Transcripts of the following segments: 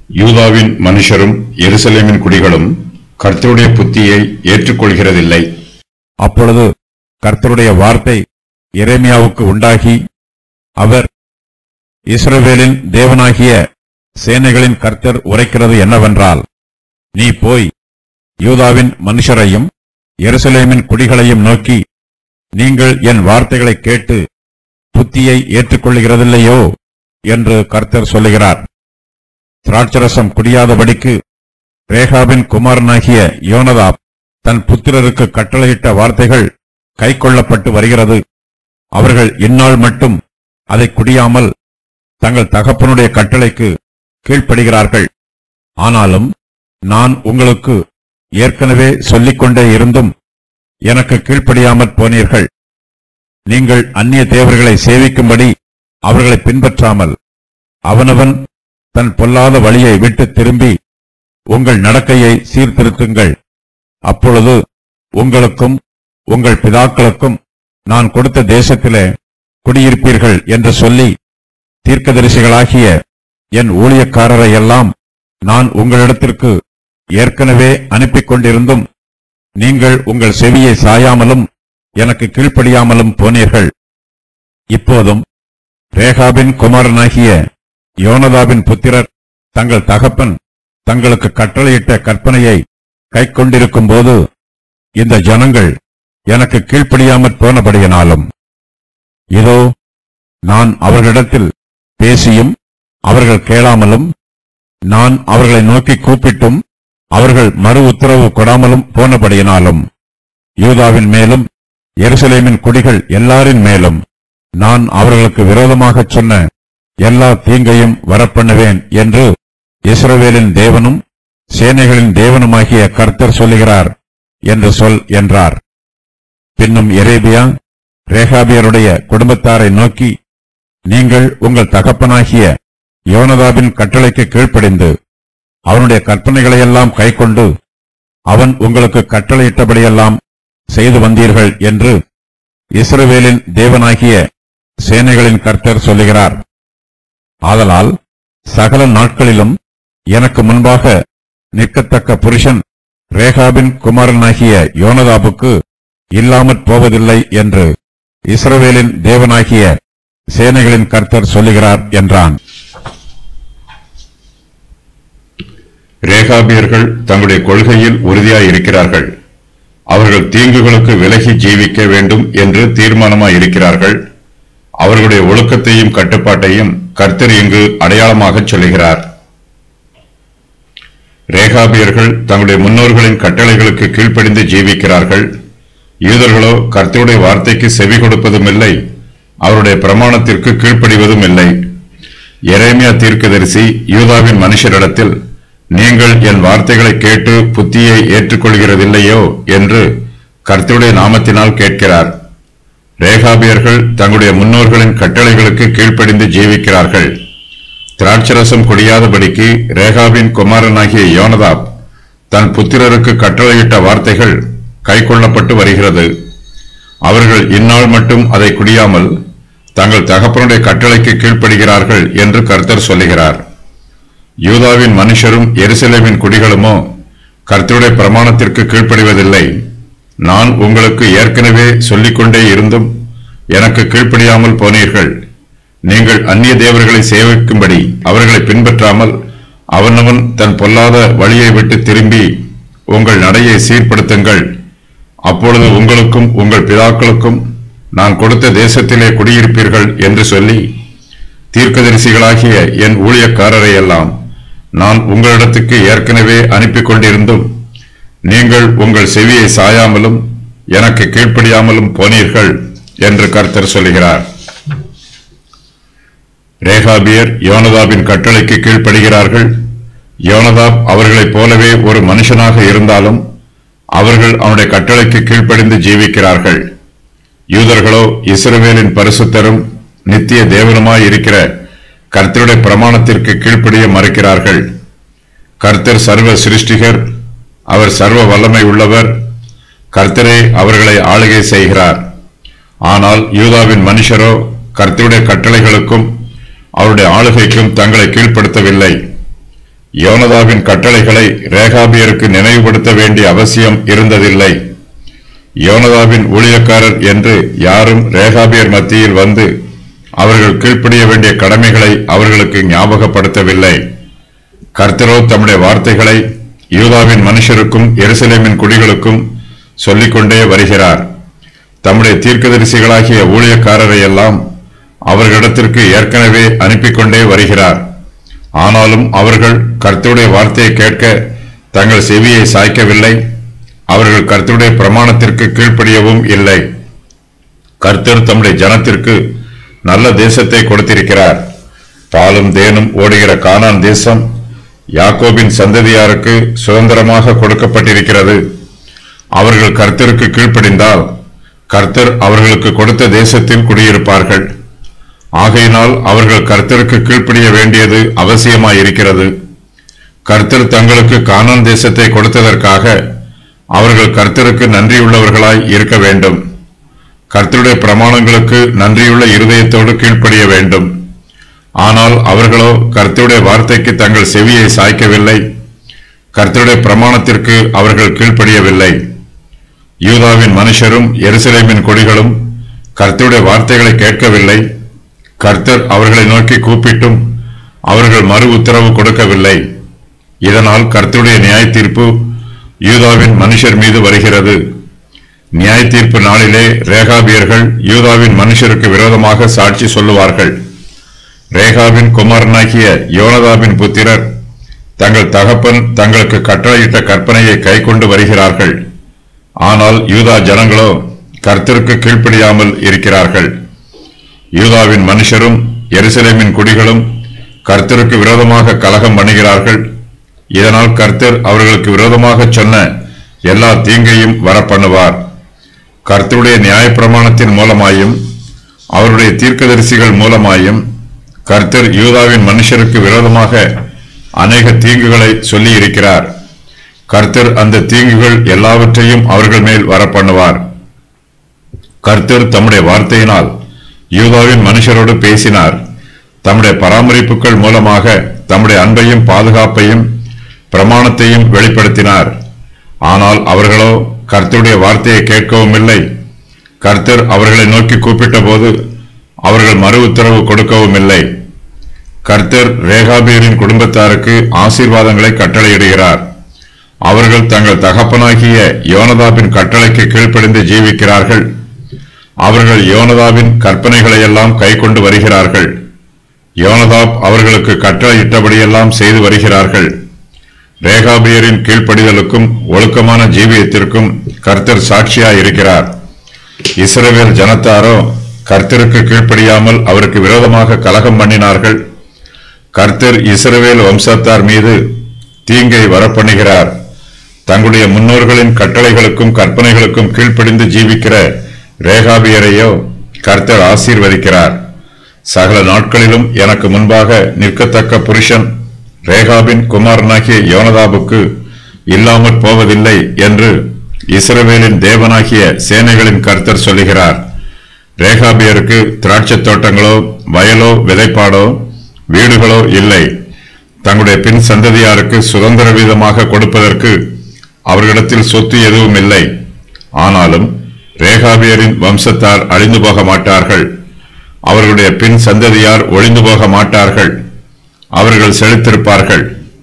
யூதாவின் மனுஷரும் எருசலேமின் குடிகளும் கர்த்தருடைய புத்தியை ஏற்றுக்கொள்கிறதில்லை அப்பொழுது கர்த்தருடைய வார்த்தை எரேமியாவுக்கு உண்டாகி அவர் இஸ்ரவேலின் தேவனாகிய சேனைகளின் கர்த்தர் உரைக்கிறது என்னவென்றால் நீ போய் யூதாவின் மனுஷரையும் எருசலேமின் குடிகளையும் நோக்கி நீங்கள் என் வார்த்தைகளை கேட்டு புத்தியை ஏற்றுக்கொள்கிறதில்லையோ என்று கர்த்தர் சொல்லுகிறார் திராட்சரசம் குடியாதபடிக்கு ரேகாபின் குமாரனாகிய யோனதாப் தன் புத்திரருக்கு கட்டளையிட்ட வார்த்தைகள் கைக்கொள்ளப்பட்டு வருகிறது அவர்கள் இந்நாள் மட்டும் அதை குடியாமல் தங்கள் தகப்பனுடைய கட்டளைக்கு கீழ்ப்படுகிறார்கள் ஆனாலும் நான் உங்களுக்கு ஏற்கனவே சொல்லிக்கொண்டே இருந்தும் எனக்கு கீழ்ப்படியாமற் போனீர்கள் நீங்கள் அந்நிய தேவர்களை சேவிக்கும்படி அவர்களை பின்பற்றாமல் அவனவன் தன் பொல்லாத வழியை விட்டு திரும்பி உங்கள் நடக்கையை சீர்திருத்துங்கள் அப்பொழுது உங்களுக்கும் உங்கள் பிதாக்களுக்கும் நான் கொடுத்த தேசத்திலே குடியிருப்பீர்கள் என்று சொல்லி தீர்க்கதரிசிகளாகிய என் ஊழியக்காரரை எல்லாம் நான் உங்களிடத்திற்கு ஏற்கனவே அனுப்பிக் கொண்டிருந்தும் நீங்கள் உங்கள் செவியை சாயாமலும் எனக்கு கீழ்ப்படியாமலும் போனீர்கள் இப்போதும் ரேகாபின் குமாரனாகிய யோனதாபின் புத்திரர் தங்கள் தகப்பன் தங்களுக்கு கட்டளையிட்ட கற்பனையை கைக்கொண்டிருக்கும் போது இந்த ஜனங்கள் எனக்கு கீழ்ப்படியாமற் போனபடியினாலும் இதோ நான் அவர்களிடத்தில் பேசியும் அவர்கள் கேளாமலும் நான் அவர்களை நோக்கி கூப்பிட்டும் அவர்கள் மறு உத்தரவு கொடாமலும் போனபடியினாலும் யூதாவின் மேலும் எருசலேமின் குடிகள் எல்லாரின் மேலும் நான் அவர்களுக்கு விரோதமாகச் சொன்ன எல்லா தீங்கையும் வரப்பண்ணுவேன் என்று இஸ்ரவேலின் தேவனும் சேனைகளின் தேவனுமாகிய கர்த்தர் சொல்லுகிறார் என்று சொல் என்றார் பின்னும் எரேபியா ரேகாபியருடைய குடும்பத்தாரை நோக்கி நீங்கள் உங்கள் தகப்பனாகிய யோனதாபின் கட்டளைக்கு கீழ்ப்படிந்து அவனுடைய கற்பனைகளையெல்லாம் கைக்கொண்டு அவன் உங்களுக்கு கட்டளையிட்டபடியெல்லாம் செய்து வந்தீர்கள் என்று இஸ்ரவேலின் தேவனாகிய சேனைகளின் கர்த்தர் சொல்லுகிறார் ஆதலால் சகல நாட்களிலும் எனக்கு முன்பாக நிற்கத்தக்க புருஷன் ரேகாபின் குமாரனாகிய யோனதாபுக்கு இல்லாமற் போவதில்லை என்று இஸ்ரவேலின் தேவனாகிய சேனைகளின் கர்த்தர் சொல்லுகிறார் என்றான் ரேகாபியர்கள் தங்களுடைய கொள்கையில் உறுதியாய் இருக்கிறார்கள் அவர்கள் தீங்குகளுக்கு விலகி ஜீவிக்க வேண்டும் என்று தீர்மானமாய் இருக்கிறார்கள் அவர்களுடைய ஒழுக்கத்தையும் கட்டுப்பாட்டையும் கர்த்தர் இங்கு அடையாளமாகச் சொல்லுகிறார் ரேகாபியர்கள் தங்களுடைய முன்னோர்களின் கட்டளைகளுக்கு கீழ்ப்படிந்து ஜீவிக்கிறார்கள் யூதர்களோ கர்த்தருடைய வார்த்தைக்கு செவி கொடுப்பதும் இல்லை அவருடைய பிரமாணத்திற்கு கீழ்ப்படிவதும் இல்லை எரேமியா தீர்க்கதரிசி யூதாவின் மனுஷரிடத்தில் நீங்கள் என் வார்த்தைகளை கேட்டு புத்தியை ஏற்றுக்கொள்கிறதில்லையோ என்று கர்த்தருடைய நாமத்தினால் கேட்கிறார் ரேகாபியர்கள் தங்களுடைய முன்னோர்களின் கட்டளைகளுக்கு கீழ்ப்படிந்து ஜீவிக்கிறார்கள் திராட்சரசம் குடியாதபடிக்கு ரேகாபின் குமாரனாகிய யோனதாப் தன் புத்திரருக்கு கட்டளையிட்ட வார்த்தைகள் கைக்கொள்ளப்பட்டு வருகிறது அவர்கள் இந்நாள் மட்டும் அதை குடியாமல் தங்கள் தகப்பனுடைய கட்டளைக்கு கீழ்ப்படுகிறார்கள் என்று கர்த்தர் சொல்லுகிறார் யூதாவின் மனுஷரும் எருசலேமின் குடிகளுமோ கர்த்தருடைய பிரமாணத்திற்கு கீழ்ப்படிவதில்லை நான் உங்களுக்கு ஏற்கனவே சொல்லிக்கொண்டே இருந்தும் எனக்கு கீழ்ப்படியாமல் போனீர்கள் நீங்கள் அந்நிய தேவர்களை சேவிக்கும்படி அவர்களை பின்பற்றாமல் அவனவன் தன் பொல்லாத வழியை விட்டு திரும்பி உங்கள் நடையை சீர்படுத்துங்கள் அப்பொழுது உங்களுக்கும் உங்கள் பிதாக்களுக்கும் நான் கொடுத்த தேசத்திலே குடியிருப்பீர்கள் என்று சொல்லி தீர்க்கதரிசிகளாகிய என் ஊழியக்காரரை எல்லாம் நான் உங்களிடத்துக்கு ஏற்கனவே அனுப்பிக் கொண்டிருந்தும் நீங்கள் உங்கள் செவியை சாயாமலும் எனக்கு கீழ்ப்படியாமலும் போனீர்கள் என்று கர்த்தர் சொல்லுகிறார் ரேகாபியர் யோனதாபின் கட்டளைக்கு கீழ்ப்படுகிறார்கள் யோனதாப் அவர்களைப் போலவே ஒரு மனுஷனாக இருந்தாலும் அவர்கள் அவனுடைய கட்டளைக்கு கீழ்ப்படிந்து ஜீவிக்கிறார்கள் யூதர்களோ இஸ்ரவேலின் பரிசுத்தரும் நித்திய தேவனுமாய் இருக்கிற கர்த்தருடைய பிரமாணத்திற்கு கீழ்ப்படிய மறுக்கிறார்கள் கர்த்தர் சர்வ சிருஷ்டிகர் அவர் சர்வ வல்லமை உள்ளவர் கர்த்தரே அவர்களை ஆளுகை செய்கிறார் ஆனால் யூதாவின் மனுஷரோ கர்த்தருடைய கட்டளைகளுக்கும் அவருடைய ஆளுகைக்கும் தங்களை கீழ்ப்படுத்தவில்லை யோனதாவின் கட்டளைகளை ரேகாபியருக்கு நினைவுபடுத்த வேண்டிய அவசியம் இருந்ததில்லை யோனதாவின் ஊழியக்காரர் என்று யாரும் ரேகாபியர் மத்தியில் வந்து அவர்கள் கீழ்ப்படிய வேண்டிய கடமைகளை அவர்களுக்கு ஞாபகப்படுத்தவில்லை கர்த்தரோ தம்முடைய வார்த்தைகளை யூதாவின் மனுஷருக்கும் எருசலேமின் குடிகளுக்கும் சொல்லிக்கொண்டே வருகிறார் தம்முடைய தீர்க்கதரிசிகளாகிய ஊழியக்காரரை எல்லாம் அவர்களிடத்திற்கு ஏற்கனவே அனுப்பிக் கொண்டே வருகிறார் ஆனாலும் அவர்கள் கர்த்தருடைய வார்த்தையை கேட்க தங்கள் செவியை சாய்க்கவில்லை அவர்கள் கர்த்தருடைய பிரமாணத்திற்கு கீழ்ப்படியவும் இல்லை கர்த்தர் தம்முடைய ஜனத்திற்கு நல்ல தேசத்தை கொடுத்திருக்கிறார் பாலும் தேனும் ஓடுகிற கானான் தேசம் யாக்கோபின் சந்ததியாருக்கு சுதந்திரமாக கொடுக்கப்பட்டிருக்கிறது அவர்கள் கர்த்தருக்கு கீழ்ப்படிந்தால் கர்த்தர் அவர்களுக்கு கொடுத்த தேசத்தில் குடியிருப்பார்கள் ஆகையினால் அவர்கள் கர்த்தருக்கு கீழ்ப்படிய வேண்டியது அவசியமாயிருக்கிறது கர்த்தர் தங்களுக்கு கானான் தேசத்தை கொடுத்ததற்காக அவர்கள் கர்த்தருக்கு நன்றியுள்ளவர்களாய் இருக்க வேண்டும் கர்த்தருடைய பிரமாணங்களுக்கு நன்றியுள்ள இருதயத்தோடு கீழ்ப்படிய வேண்டும் ஆனால் அவர்களோ கர்த்தருடைய வார்த்தைக்கு தங்கள் செவியை சாய்க்கவில்லை கர்த்தருடைய பிரமாணத்திற்கு அவர்கள் கீழ்ப்படியவில்லை யூதாவின் மனுஷரும் எருசலேமின் கொடிகளும் கர்த்தருடைய வார்த்தைகளை கேட்கவில்லை கர்த்தர் அவர்களை நோக்கி கூப்பிட்டும் அவர்கள் மறு உத்தரவு கொடுக்கவில்லை இதனால் கர்த்தருடைய நியாய தீர்ப்பு யூதாவின் மனுஷர் மீது வருகிறது நியாய தீர்ப்பு நாளிலே ரேகாபியர்கள் யூதாவின் மனுஷருக்கு விரோதமாக சாட்சி சொல்லுவார்கள் ரேகாவின் குமாரனாகிய யோனதாவின் புத்திரர் தங்கள் தகப்பன் தங்களுக்கு கட்டளையிட்ட கற்பனையை கைக்கொண்டு வருகிறார்கள் ஆனால் யூதா ஜனங்களோ கர்த்தருக்கு கீழ்ப்படியாமல் இருக்கிறார்கள் யூதாவின் மனுஷரும் எருசலேமின் குடிகளும் கர்த்தருக்கு விரோதமாக கலகம் பண்ணுகிறார்கள் இதனால் கர்த்தர் அவர்களுக்கு விரோதமாக சொன்ன எல்லா தீங்கையும் வரப்பண்ணுவார் கர்த்தருடைய நியாயப்பிரமாணத்தின் மூலமாயும் அவருடைய தீர்க்கதரிசிகள் மூலமாயும் கர்த்தர் யூதாவின் மனுஷருக்கு விரோதமாக அநேக தீங்குகளை சொல்லி இருக்கிறார் கர்த்தர் அந்த தீங்குகள் எல்லாவற்றையும் அவர்கள் மேல் வரப்பண்ணுவார் கர்த்தர் தம்முடைய வார்த்தையினால் யூதாவின் மனுஷரோடு பேசினார் தம்முடைய பராமரிப்புகள் மூலமாக தம்முடைய அன்பையும் பாதுகாப்பையும் பிரமாணத்தையும் வெளிப்படுத்தினார் ஆனால் அவர்களோ கர்த்தருடைய வார்த்தையை கேட்கவும் இல்லை கர்த்தர் அவர்களை நோக்கி கூப்பிட்ட போது அவர்கள் மறு உத்தரவு கொடுக்கவும் இல்லை கர்த்தர் ரேகாபியரின் குடும்பத்தாருக்கு ஆசீர்வாதங்களை கட்டளையிடுகிறார் அவர்கள் தங்கள் தகப்பனாகிய யோனதாபின் கட்டளைக்கு கீழ்ப்படிந்து ஜீவிக்கிறார்கள் அவர்கள் யோனதாவின் கற்பனைகளை எல்லாம் கைக்கொண்டு வருகிறார்கள் யோனதாப் அவர்களுக்கு கட்டளையிட்டபடியெல்லாம் செய்து வருகிறார்கள் ரேகாபியரின் கீழ்ப்படிதலுக்கும் ஒழுக்கமான ஜீவியத்திற்கும் கர்த்தர் சாட்சியாயிருக்கிறார் இஸ்ரவேல் ஜனத்தாரோ கர்த்தருக்கு கீழ்ப்படியாமல் அவருக்கு விரோதமாக கலகம் பண்ணினார்கள் கர்த்தர் இஸ்ரவேல் வம்சத்தார் மீது தீங்கை வரப்பண்ணுகிறார் தங்களுடைய முன்னோர்களின் கட்டளைகளுக்கும் கற்பனைகளுக்கும் கீழ்ப்படிந்து ஜீவிக்கிற ரேகாபியரையோ கர்த்தர் ஆசீர்வதிக்கிறார் சகல நாட்களிலும் எனக்கு முன்பாக நிற்கத்தக்க புருஷன் ரேகாபின் குமாரனாகிய யோனதாபுக்கு இல்லாமற் போவதில்லை என்று இஸ்ரவேலின் தேவனாகிய சேனைகளின் கர்த்தர் சொல்லுகிறார் ரேகாபியருக்கு திராட்சைத் தோட்டங்களோ வயலோ விதைப்பாடோ வீடுகளோ இல்லை தங்களுடைய பின் சந்ததியாருக்கு சுதந்திர வீதமாக கொடுப்பதற்கு அவர்களிடத்தில் சொத்து எதுவும் இல்லை ஆனாலும் ரேகாபியரின் வம்சத்தார் அழிந்து போக மாட்டார்கள் அவர்களுடைய பின் சந்ததியார் ஒளிந்து போக மாட்டார்கள் அவர்கள் செழித்திருப்பார்கள்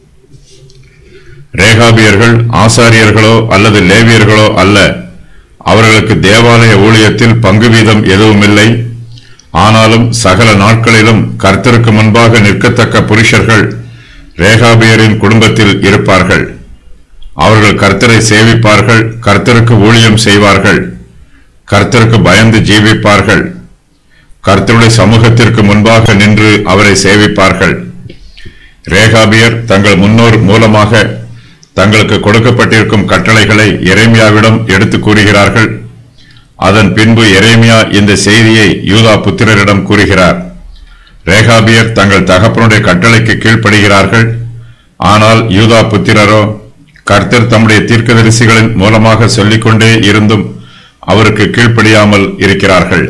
ரேகாபியர்கள் ஆசாரியர்களோ அல்லது லேவியர்களோ அல்ல அவர்களுக்கு தேவாலய ஊழியத்தில் பங்கு வீதம் எதுவும் இல்லை ஆனாலும் சகல நாட்களிலும் கர்த்தருக்கு முன்பாக நிற்கத்தக்க புருஷர்கள் ரேகாபியரின் குடும்பத்தில் இருப்பார்கள் அவர்கள் கர்த்தரை சேவிப்பார்கள் கர்த்தருக்கு ஊழியம் செய்வார்கள் கர்த்தருக்கு பயந்து ஜீவிப்பார்கள் கர்த்தருடைய சமூகத்திற்கு முன்பாக நின்று அவரை சேவிப்பார்கள் ரேகாபியர் தங்கள் முன்னோர் மூலமாக தங்களுக்கு கொடுக்கப்பட்டிருக்கும் கட்டளைகளை எரேமியாவிடம் எடுத்து கூறுகிறார்கள் அதன் பின்பு எரேமியா இந்த செய்தியை யூதா புத்திரரிடம் கூறுகிறார் ரேகாபியர் தங்கள் தகப்பனுடைய கட்டளைக்கு கீழ்ப்படுகிறார்கள் ஆனால் யூதா புத்திரரோ கர்த்தர் தம்முடைய தீர்க்கதரிசிகளின் மூலமாக சொல்லிக்கொண்டே இருந்தும் அவருக்கு கீழ்ப்படியாமல் இருக்கிறார்கள்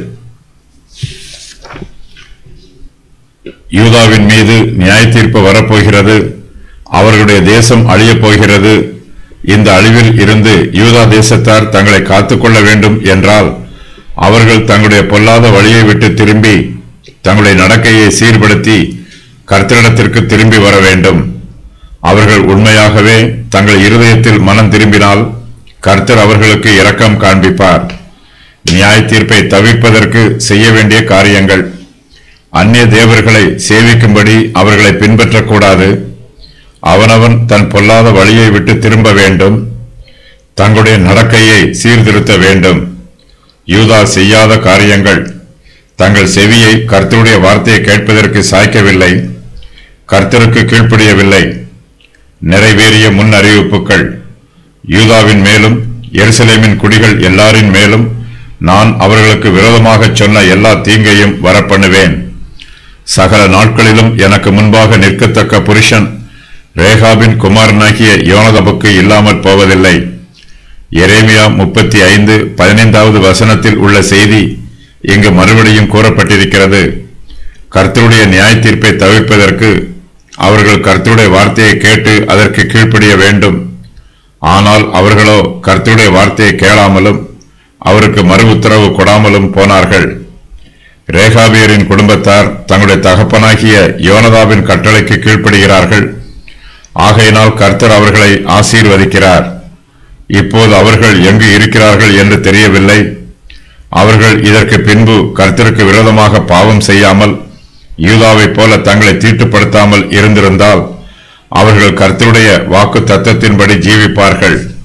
யூதாவின் மீது நியாய தீர்ப்பு வரப்போகிறது அவர்களுடைய தேசம் அழியப் போகிறது இந்த அழிவில் இருந்து யூதா தேசத்தார் தங்களை காத்துக்கொள்ள வேண்டும் என்றால் அவர்கள் தங்களுடைய பொல்லாத வழியை விட்டு திரும்பி தங்களுடைய நடக்கையை சீர்படுத்தி கர்த்தரிடத்திற்கு திரும்பி வர வேண்டும் அவர்கள் உண்மையாகவே தங்கள் இருதயத்தில் மனம் திரும்பினால் கர்த்தர் அவர்களுக்கு இரக்கம் காண்பிப்பார் நியாய தீர்ப்பை தவிர்ப்பதற்கு செய்ய வேண்டிய காரியங்கள் அந்நிய தேவர்களை சேவிக்கும்படி அவர்களை பின்பற்றக்கூடாது அவனவன் தன் பொல்லாத வழியை விட்டு திரும்ப வேண்டும் தங்களுடைய நடக்கையை சீர்திருத்த வேண்டும் யூதா செய்யாத காரியங்கள் தங்கள் செவியை கர்த்தருடைய வார்த்தையை கேட்பதற்கு சாய்க்கவில்லை கர்த்தருக்கு கீழ்ப்படியவில்லை நிறைவேறிய முன் அறிவிப்புகள் யூதாவின் மேலும் எருசலேமின் குடிகள் எல்லாரின் மேலும் நான் அவர்களுக்கு விரோதமாகச் சொன்ன எல்லா தீங்கையும் வரப்பண்ணுவேன் சகல நாட்களிலும் எனக்கு முன்பாக நிற்கத்தக்க புருஷன் ரேகாபின் குமாரனாகிய யோனதபுக்கு இல்லாமற் போவதில்லை எரேமியா முப்பத்தி ஐந்து பதினைந்தாவது வசனத்தில் உள்ள செய்தி இங்கு மறுபடியும் கூறப்பட்டிருக்கிறது கர்த்தருடைய நியாய தீர்ப்பை தவிர்ப்பதற்கு அவர்கள் கர்த்தருடைய வார்த்தையை கேட்டு அதற்கு கீழ்ப்படிய வேண்டும் ஆனால் அவர்களோ கர்த்தருடைய வார்த்தையை கேளாமலும் அவருக்கு மறு உத்தரவு கொடாமலும் போனார்கள் ரேகாபியரின் குடும்பத்தார் தங்களுடைய தகப்பனாகிய யோனதாவின் கட்டளைக்கு கீழ்ப்படுகிறார்கள் ஆகையினால் கர்த்தர் அவர்களை ஆசீர்வதிக்கிறார் இப்போது அவர்கள் எங்கு இருக்கிறார்கள் என்று தெரியவில்லை அவர்கள் இதற்கு பின்பு கர்த்தருக்கு விரோதமாக பாவம் செய்யாமல் யூதாவைப் போல தங்களை தீட்டுப்படுத்தாமல் இருந்திருந்தால் அவர்கள் கர்த்தருடைய வாக்கு தத்தத்தின்படி ஜீவிப்பார்கள்